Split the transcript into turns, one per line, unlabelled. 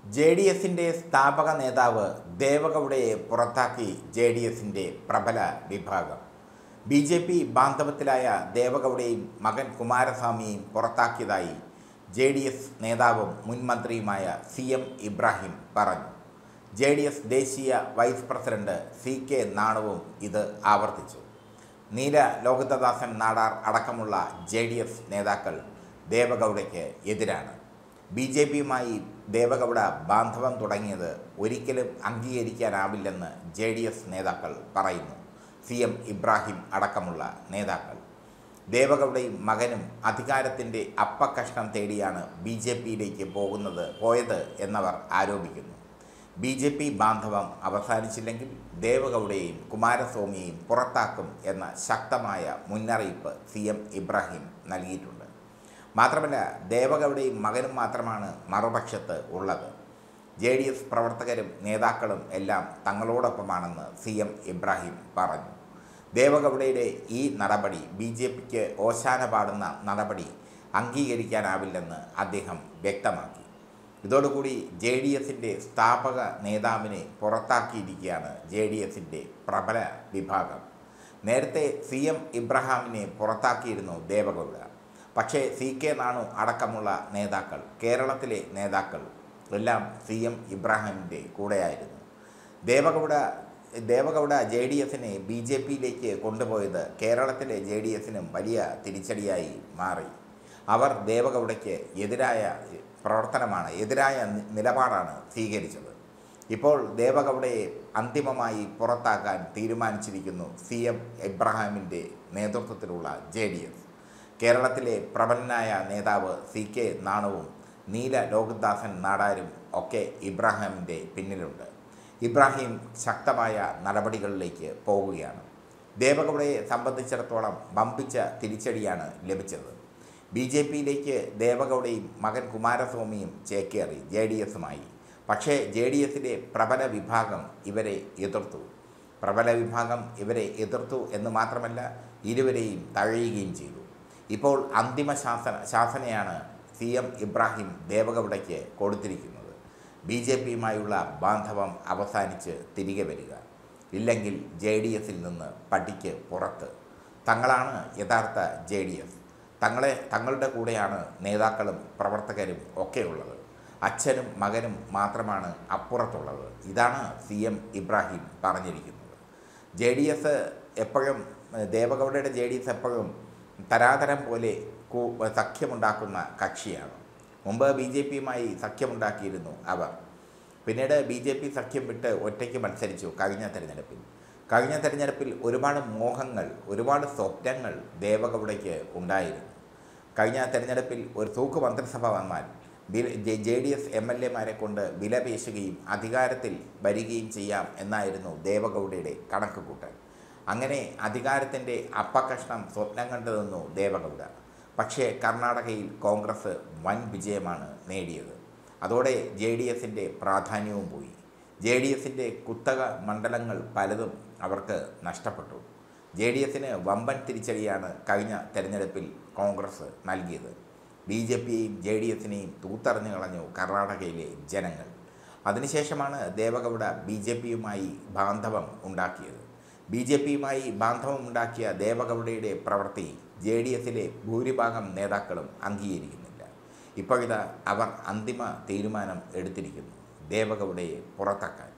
J D എസിൻ്റെ സ്ഥാപക നേതാവ് ദേവഗൗഡയെ പുറത്താക്കി ജെ ഡി എസിൻ്റെ പ്രബല വിഭാഗം ബി ജെ പി ബാന്ധവത്തിലായ ദേവഗൗഡയും മകൻ കുമാരസ്വാമിയെയും പുറത്താക്കിയതായി ജെ ഡി എസ് നേതാവും മുൻ മന്ത്രിയുമായ സി എം ഇബ്രാഹിം പറഞ്ഞു ജെ ഡി എസ് ദേശീയ വൈസ് പ്രസിഡന്റ് സി കെ നാണുവും ഇത് ആവർത്തിച്ചു നീല ലോഹിതദാസൻ നാടാർ അടക്കമുള്ള ജെ ഡി എസ് നേതാക്കൾ ദേവഗൗഡയ്ക്ക് എതിരാണ് ബി ജെ പിയുമായി ദേവഗൗഡ ബാന്ധവം തുടങ്ങിയത് ഒരിക്കലും അംഗീകരിക്കാനാവില്ലെന്ന് ജെ ഡി എസ് നേതാക്കൾ പറയുന്നു സി എം ഇബ്രാഹിം അടക്കമുള്ള നേതാക്കൾ ദേവഗൗഡയും മകനും അധികാരത്തിൻ്റെ അപ്പക്കഷ്ണം തേടിയാണ് ബി ജെ പിയിലേക്ക് പോകുന്നത് പോയത് എന്നവർ ആരോപിക്കുന്നു ബി ജെ പി ബാന്ധവം അവസാനിച്ചില്ലെങ്കിൽ ദേവഗൗഡയെയും കുമാരസ്വാമിയെയും പുറത്താക്കും എന്ന ശക്തമായ മുന്നറിയിപ്പ് സി എം ഇബ്രാഹിം നൽകിയിട്ടുണ്ട് മാത്രമല്ല ദേവഗൗഡയും മകനും മാത്രമാണ് മറുപക്ഷത്ത് ഉള്ളത് ജെ ഡി എസ് പ്രവർത്തകരും നേതാക്കളും എല്ലാം തങ്ങളോടൊപ്പമാണെന്ന് സി എം ഇബ്രാഹിം പറഞ്ഞു ദേവഗൗഡയുടെ ഈ നടപടി ബി ജെ പിക്ക് ഓശാന പാടുന്ന നടപടി അംഗീകരിക്കാനാവില്ലെന്ന് അദ്ദേഹം വ്യക്തമാക്കി ഇതോടുകൂടി ജെ ഡി എസിൻ്റെ സ്ഥാപക നേതാവിനെ പുറത്താക്കിയിരിക്കുകയാണ് ജെ ഡി എസിൻ്റെ പ്രബല വിഭാഗം നേരത്തെ സി എം ഇബ്രഹാമിനെ പുറത്താക്കിയിരുന്നു ദേവഗൗഡ പക്ഷേ സി കെ നാണു അടക്കമുള്ള നേതാക്കൾ കേരളത്തിലെ നേതാക്കൾ എല്ലാം സി എം ഇബ്രാഹിമിൻ്റെ കൂടെയായിരുന്നു ദേവഗൗഡ ദേവഗൗഡ ജെ ഡി എസിനെ ബി ജെ പിയിലേക്ക് കൊണ്ടുപോയത് കേരളത്തിലെ ജെ ഡി എസിനും വലിയ തിരിച്ചടിയായി മാറി അവർ ദേവഗൗഡയ്ക്ക് എതിരായ പ്രവർത്തനമാണ് എതിരായ നി- നിലപാടാണ് സ്വീകരിച്ചത് ഇപ്പോൾ ദേവഗൗഡയെ അന്തിമമായി പുറത്താക്കാൻ തീരുമാനിച്ചിരിക്കുന്നു സി എം ഇബ്രാഹിമിൻ്റെ നേതൃത്വത്തിലുള്ള ജെ ഡി എസ് കേരളത്തിലെ പ്രബലനായ നേതാവ് സി കെ നാണുവും നീല ലോകദാസൻ നാടാരും ഒക്കെ ഇബ്രാഹിമിൻ്റെ പിന്നിലുണ്ട് ഇബ്രാഹിം ശക്തമായ നടപടികളിലേക്ക് പോവുകയാണ് ദേവഗൗഡയെ സംബന്ധിച്ചിടത്തോളം വമ്പിച്ച തിരിച്ചടിയാണ് ലഭിച്ചത് ബി ജെ പിയിലേക്ക് ദേവഗൗഡയും മകൻ കുമാരസ്വാമിയും ചേക്കേറി ജെ ഡി എസുമായി പക്ഷേ ജെ ഡി എസിലെ പ്രബല വിഭാഗം ഇവരെ എതിർത്തു പ്രബല വിഭാഗം ഇവരെ എതിർത്തു എന്ന് മാത്രമല്ല ഇരുവരെയും തഴയുകയും ചെയ്തു ഇപ്പോൾ അന്തിമ ശാസന ശാസനയാണ് സി എം ഇബ്രാഹിം ദേവഗൗഡയ്ക്ക് കൊടുത്തിരിക്കുന്നത് ബി ജെ പിയുമായുള്ള ബാന്ധവം അവസാനിച്ച് തിരികെ വരിക ഇല്ലെങ്കിൽ ജെ ഡി എസിൽ നിന്ന് പടിക്ക് പുറത്ത് തങ്ങളാണ് യഥാർത്ഥ ജെ ഡി എസ് തങ്ങളെ തങ്ങളുടെ കൂടെയാണ് നേതാക്കളും പ്രവർത്തകരും ഒക്കെയുള്ളത് അച്ഛനും മകനും മാത്രമാണ് അപ്പുറത്തുള്ളത് ഇതാണ് സി എം ഇബ്രാഹിം പറഞ്ഞിരിക്കുന്നത് ജെ ഡി എസ് എപ്പോഴും ഏഹ്, ദേവഗൗഡയുടെ ജെ ഡി എസ് എപ്പോഴും തരാതരം പോലെ കൂ- സഖ്യമുണ്ടാക്കുന്ന കക്ഷിയാണ് മുമ്പ് ബി ജെ പിയുമായി സഖ്യമുണ്ടാക്കിയിരുന്നു അവർ പിന്നീട് ബി ജെ പി സഖ്യം വിട്ട് ഒറ്റയ്ക്ക് മത്സരിച്ചു കഴിഞ്ഞ തെരഞ്ഞെടുപ്പിൽ കഴിഞ്ഞ തെരഞ്ഞെടുപ്പിൽ ഒരുപാട് മോഹങ്ങൾ ഒരുപാട് സ്വപ്നങ്ങൾ ദേവഗൗഡയ്ക്ക് ഉണ്ടായിരുന്നു കഴിഞ്ഞ തെരഞ്ഞെടുപ്പിൽ ഒരു തൂക്ക് മന്ത്രിസഭ വന്നാൽ J D S M L എമാരെ കൊണ്ട് വിലപേശുകയും അധികാരത്തിൽ വരികയും ചെയ്യാം എന്നായിരുന്നു ദേവഗൗഡയുടെ കണക്ക് കൂട്ടൽ അങ്ങനെ അധികാരത്തിൻ്റെ അപ്പകഷ്ണം സ്വപ്നം കണ്ടു നിന്നു ദേവഗൗഡ പക്ഷേ കർണാടകയിൽ കോൺഗ്രസ് വൻ വിജയമാണ് നേടിയത് അതോടെ ജെ ഡി എസിൻ്റെ പ്രാധാന്യവും പോയി ജെ ഡി എസിൻ്റെ കുത്തക മണ്ഡലങ്ങൾ പലതും അവർക്ക് നഷ്ടപ്പെട്ടു ജെ ഡി എസിന് വമ്പൻ തിരിച്ചടിയാണ് കഴിഞ്ഞ തെരഞ്ഞെടുപ്പിൽ കോൺഗ്രസ് നൽകിയത് ബി ജെ പിയെയും ജെ ഡി എസിനെയും തൂത്തറിഞ്ഞു കളഞ്ഞു കർണാടകയിലെ ജനങ്ങൾ അതിനുശേഷമാണ് ദേവഗൗഡ ബി ജെ പിയുമായി ബാന്ധവം ഉണ്ടാക്കിയത് ബി ജെ പിയുമായി ബാന്ധവം ഉണ്ടാക്കിയ ദേവഗൗഡയുടെ പ്രവൃത്തി ജെ ഡി എസിലെ ഭൂരിഭാഗം നേതാക്കളും അംഗീകരിക്കുന്നില്ല ഇപ്പോഴിതാ അവർ അന്തിമ തീരുമാനം എടുത്തിരിക്കുന്നു ദേവഗൗഡയെ പുറത്താക്കാൻ